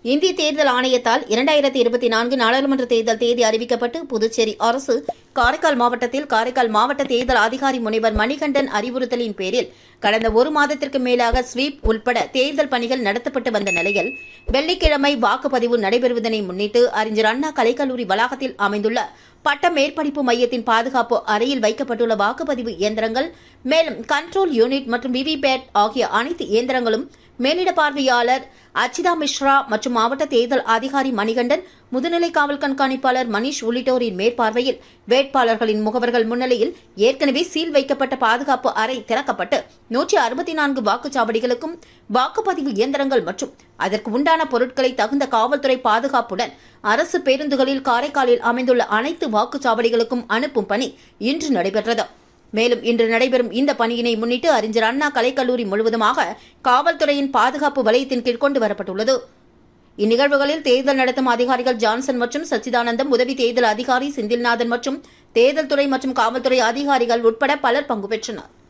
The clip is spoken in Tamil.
இந்திய தேர்தல் ஆணையத்தால் இரண்டாயிரத்தி இருபத்தி நான்கு நாடாளுமன்ற தேர்தல் தேதி அறிவிக்கப்பட்டு புதுச்சேரி அரசு காரைக்கால் மாவட்டத்தில் காரைக்கால் மாவட்ட தேர்தல் அதிகாரி முனைவர் மணிகண்டன் அறிவுறுத்தலின் பேரில் கடந்த ஒரு மாதத்திற்கு மேலாக ஸ்வீப் உள்பட தேர்தல் பணிகள் நடத்தப்பட்டு வந்த நிலையில் வெள்ளிக்கிழமை வாக்குப்பதிவு நடைபெறுவதனை முன்னிட்டு அறிஞர் அண்ணா கலைக்கல்லூரி வளாகத்தில் அமைந்துள்ள பட்ட மேற்படிப்பு மையத்தின் பாதுகாப்பு அறையில் வைக்கப்பட்டுள்ள வாக்குப்பதிவு இயந்திரங்கள் மேலும் கண்ட்ரோல் யூனிட் மற்றும் விவிபேட் ஆகிய அனைத்து இயந்திரங்களும் மேலிட பார்வையாளர் அச்சிதா மிஸ்ரா மற்றும் மாவட்ட தேர்தல் அதிகாரி மணிகண்டன் முதுநிலை காவல் கண்காணிப்பாளர் மணிஷ் உள்ளிட்டோரின் மேற்பார்வையில் வேட்பாளர்களின் முகவர்கள் முன்னிலையில் ஏற்கனவே சீல் வைக்கப்பட்ட பாதுகாப்பு அறை திறக்கப்பட்டு நூற்றி அறுபத்தி நான்கு வாக்குச்சாவடிகளுக்கும் வாக்குப்பதிவு இயந்திரங்கள் மற்றும் அதற்கு உண்டான பொருட்களை தகுந்த காவல்துறை பாதுகாப்புடன் அரசு பேருந்துகளில் காரைக்காலில் அமைந்துள்ள அனைத்து வாக்குச்சாவடிகளுக்கும் அனுப்பும் பணி இன்று நடைபெற்றது மேலும் இன்று நடைபெறும் இந்த பணியினை முன்னிட்டு அறிஞர் அண்ணா கலைக்கல்லூரி முழுவதுமாக காவல்துறையின் பாதுகாப்பு வலயத்தின் கீழ் கொண்டு வரப்பட்டுள்ளது இந்நிகழ்வுகளில் தேர்தல் நடத்தும் அதிகாரிகள் ஜான்சன் மற்றும் சச்சிதானந்தம் உதவி தேர்தல் அதிகாரி செந்தில்நாதன் மற்றும் தேர்தல் துறை மற்றும் காவல்துறை அதிகாரிகள் உட்பட பலர் பங்கு பெற்றனர்